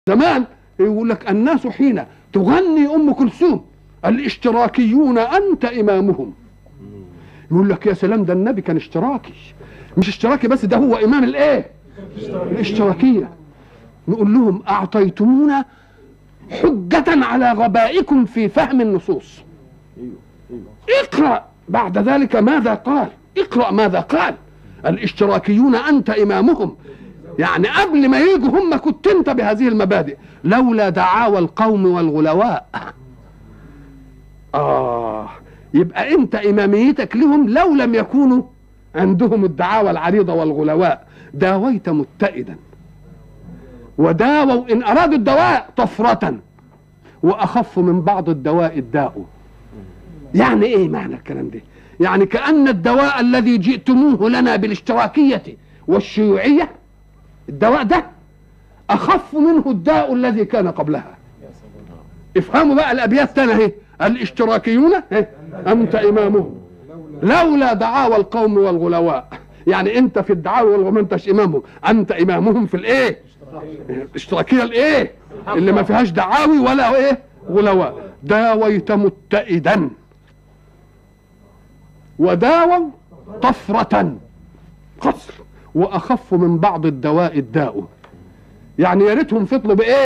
زمان يقول لك الناس حين تغني ام كلثوم الاشتراكيون انت امامهم يقول لك يا سلام ده النبي كان اشتراكي مش اشتراكي بس ده هو امام الايه الاشتراكيه نقول لهم اعطيتمونا حجة على غبائكم في فهم النصوص اقرأ بعد ذلك ماذا قال اقرأ ماذا قال الاشتراكيون أنت إمامهم يعني قبل ما يجوا هم كنت انت بهذه المبادئ لولا دعاوى القوم والغلواء آه يبقى أنت إماميتك لهم لو لم يكونوا عندهم الدعاوى العريضة والغلواء داويت متئدا وداووا إن أرادوا الدواء طفرة وأخف من بعض الدواء الداء يعني إيه معنى الكلام ده يعني كأن الدواء الذي جئتموه لنا بالاشتراكية والشيوعية الدواء ده أخف منه الداء الذي كان قبلها افهموا بقى الأبيات تاني اهي الاشتراكيون إيه؟ أنت إمامهم لولا دعاوى القوم والغلواء يعني أنت في الدعاوى والغلواء ما أنتش إمامهم أنت إمامهم في الإيه الاشتراكية الإيه اللي ما فيهاش دعاوي ولا إيه غلواء داويت متئدا وداووا طفرة قصر واخف من بعض الدواء الداء يعني يا ريتهم فضلوا بايه